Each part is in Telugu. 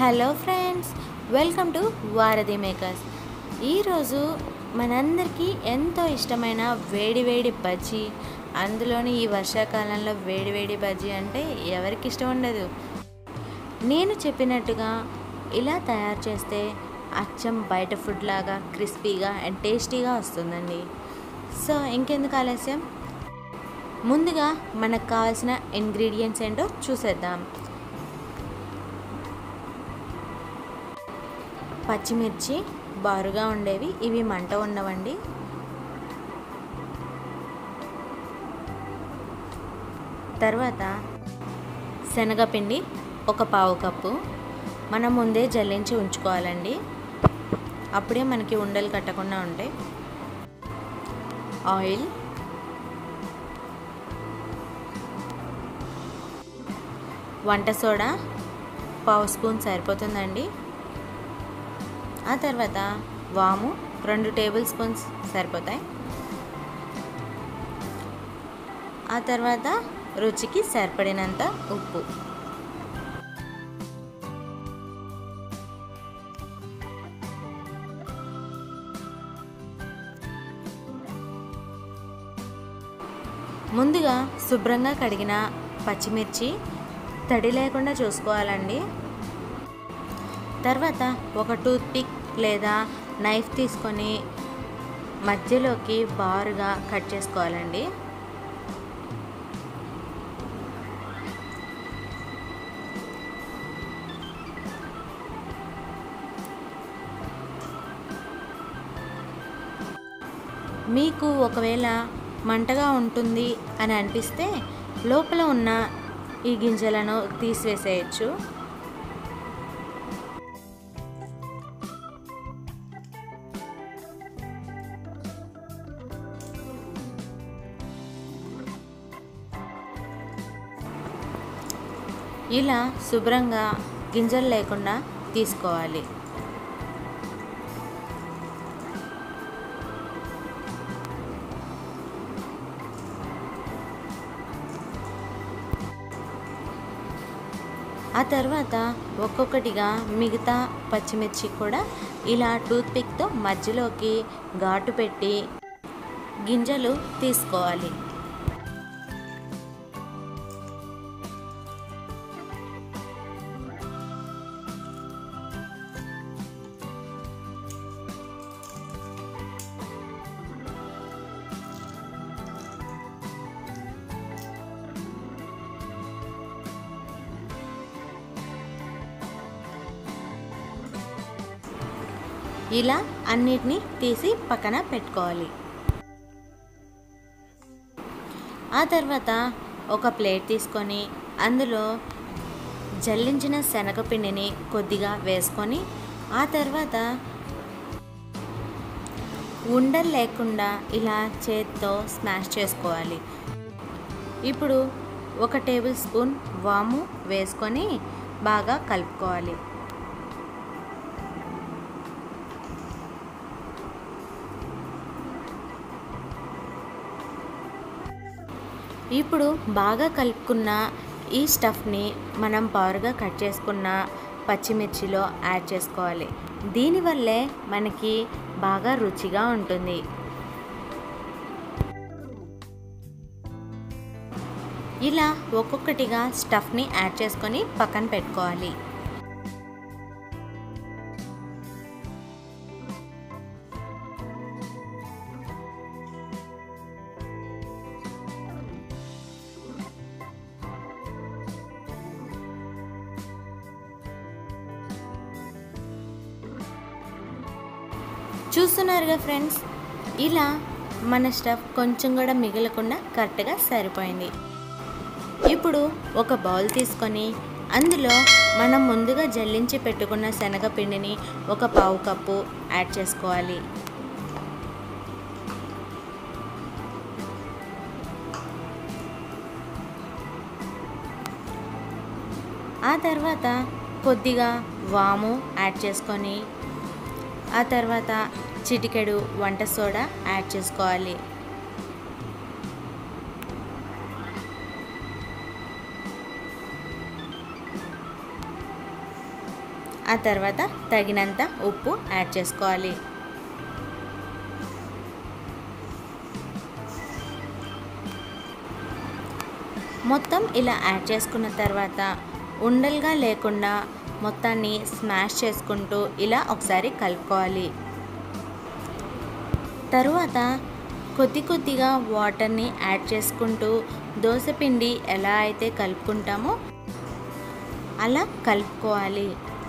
hello friends welcome to Varadhi makers ఈరోజు మనందరికీ ఎంతో ఇష్టమైన వేడి వేడి బజ్జీ అందులోని ఈ వర్షాకాలంలో వేడి వేడి బజ్జీ అంటే ఎవరికి ఇష్టం ఉండదు నేను చెప్పినట్టుగా ఇలా తయారు చేస్తే అచ్చం బయట ఫుడ్ లాగా క్రిస్పీగా అండ్ టేస్టీగా వస్తుందండి సో ఇంకెందుకు ఆలస్యం ముందుగా మనకు కావాల్సిన ఇంగ్రీడియంట్స్ ఏంటో చూసేద్దాం పచ్చిమిర్చి బారుగా ఉండేవి ఇవి మంట ఉన్నవండి తర్వాత శనగపిండి ఒక పావు కప్పు మనం ముందే జల్లించి ఉంచుకోవాలండి అప్పుడే మనకి ఉండలు కట్టకుండా ఉంటాయి ఆయిల్ వంట సోడా పావు స్పూన్ సరిపోతుందండి ఆ తర్వాత వాము రెండు టేబుల్ స్పూన్స్ సరిపోతాయి ఆ తర్వాత రుచికి సరిపడినంత ఉప్పు ముందుగా శుభ్రంగా కడిగిన పచ్చిమిర్చి తడి లేకుండా చూసుకోవాలండి తర్వాత ఒక టూత్ పిక్ లేదా నైఫ్ తీసుకొని మధ్యలోకి బారుగా కట్ చేసుకోవాలండి మీకు ఒకవేళ మంటగా ఉంటుంది అని అనిపిస్తే లోపల ఉన్న ఈ గింజలను తీసివేసేయచ్చు ఇలా శుభ్రంగా గింజలు లేకుండా తీసుకోవాలి ఆ తర్వాత ఒక్కొక్కటిగా మిగతా పచ్చిమిర్చి కూడా ఇలా టూత్పిక్తో మధ్యలోకి ఘాటు పెట్టి గింజలు తీసుకోవాలి ఇలా అన్నిటినీ తీసి పక్కన పెట్టుకోవాలి ఆ తర్వాత ఒక ప్లేట్ తీసుకొని అందులో జల్లించిన శనగపిండిని కొద్దిగా వేసుకొని ఆ తర్వాత ఉండలు లేకుండా ఇలా చేత్తో స్మాష్ చేసుకోవాలి ఇప్పుడు ఒక టేబుల్ స్పూన్ వాము వేసుకొని బాగా కలుపుకోవాలి ఇప్పుడు బాగా కలుపుకున్న ఈ స్టఫ్ని మనం బారుగా కట్ చేసుకున్న పచ్చిమిర్చిలో యాడ్ చేసుకోవాలి దీనివల్లే మనకి బాగా రుచిగా ఉంటుంది ఇలా ఒక్కొక్కటిగా స్టఫ్ని యాడ్ చేసుకొని పక్కన పెట్టుకోవాలి చూస్తున్నారుగా ఫ్రెండ్స్ ఇలా మన స్టఫ్ కొంచెం కూడా మిగలకుండా కరెక్ట్గా సరిపోయింది ఇప్పుడు ఒక బౌల్ తీసుకొని అందులో మనం ముందుగా జల్లించి పెట్టుకున్న శనగపిండిని ఒక పావు కప్పు యాడ్ చేసుకోవాలి ఆ తర్వాత కొద్దిగా వాము యాడ్ చేసుకొని ఆ తర్వాత చిటికెడు వంట సోడా యాడ్ చేసుకోవాలి ఆ తర్వాత తగినంత ఉప్పు యాడ్ చేసుకోవాలి మొత్తం ఇలా యాడ్ చేసుకున్న తర్వాత ఉండలుగా లేకుండా మొత్తాన్ని స్మాష్ చేసుకుంటూ ఇలా ఒకసారి కలుపుకోవాలి తరువాత కొద్ది కొద్దిగా వాటర్ని యాడ్ చేసుకుంటూ దోశపిండి ఎలా అయితే కలుపుకుంటామో అలా కలుపుకోవాలి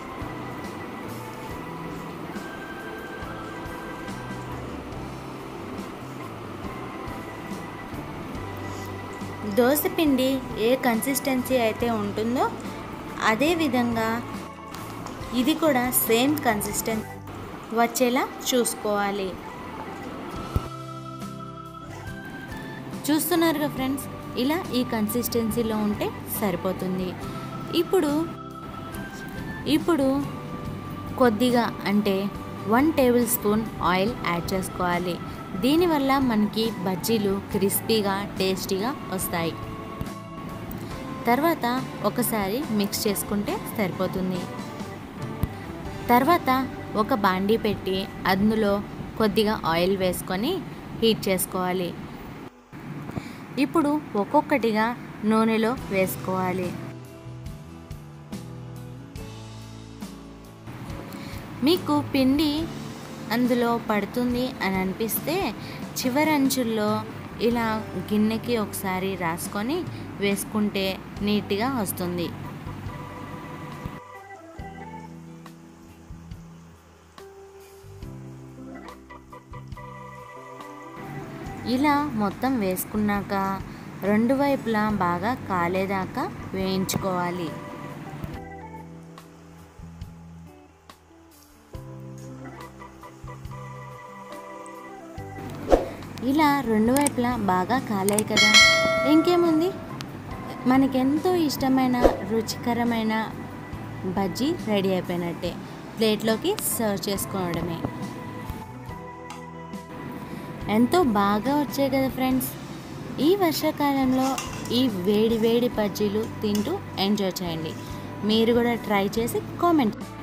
దోశపిండి ఏ కన్సిస్టెన్సీ అయితే ఉంటుందో అదే విధంగా ఇది కూడా సేమ్ కన్సిస్టెన్సీ వచ్చేలా చూసుకోవాలి చూస్తున్నారుగా ఫ్రెండ్స్ ఇలా ఈ కన్సిస్టెన్సీలో ఉంటే సరిపోతుంది ఇప్పుడు ఇప్పుడు కొద్దిగా అంటే one tablespoon oil add చేసుకోవాలి దీనివల్ల మనకి బజ్జీలు క్రిస్పీగా టేస్టీగా వస్తాయి తర్వాత ఒకసారి మిక్స్ చేసుకుంటే సరిపోతుంది తర్వాత ఒక బాండీ పెట్టి అందులో కొద్దిగా ఆయిల్ వేసుకొని హీట్ చేసుకోవాలి ఇప్పుడు ఒక్కొక్కటిగా నూనెలో వేసుకోవాలి మీకు పిండి అందులో పడుతుంది అని అనిపిస్తే చివరంచుల్లో ఇలా గిన్నెకి ఒకసారి రాసుకొని వేసుకుంటే నీట్గా వస్తుంది ఇలా మొత్తం వేసుకున్నాక రెండు వైపులా బాగా కాలేదాకా వేయించుకోవాలి ఇలా రెండు వైపులా బాగా కాలాయి కదా ఇంకేముంది మనకెంతో ఇష్టమైన రుచికరమైన బజ్జీ రెడీ అయిపోయినట్టే ప్లేట్లోకి సర్వ్ చేసుకోవడమే ఎంతో బాగా వచ్చాయి కదా ఫ్రెండ్స్ ఈ వర్షాకాలంలో ఈ వేడి వేడి బజ్జీలు తింటూ ఎంజాయ్ చేయండి మీరు కూడా ట్రై చేసి కామెంట్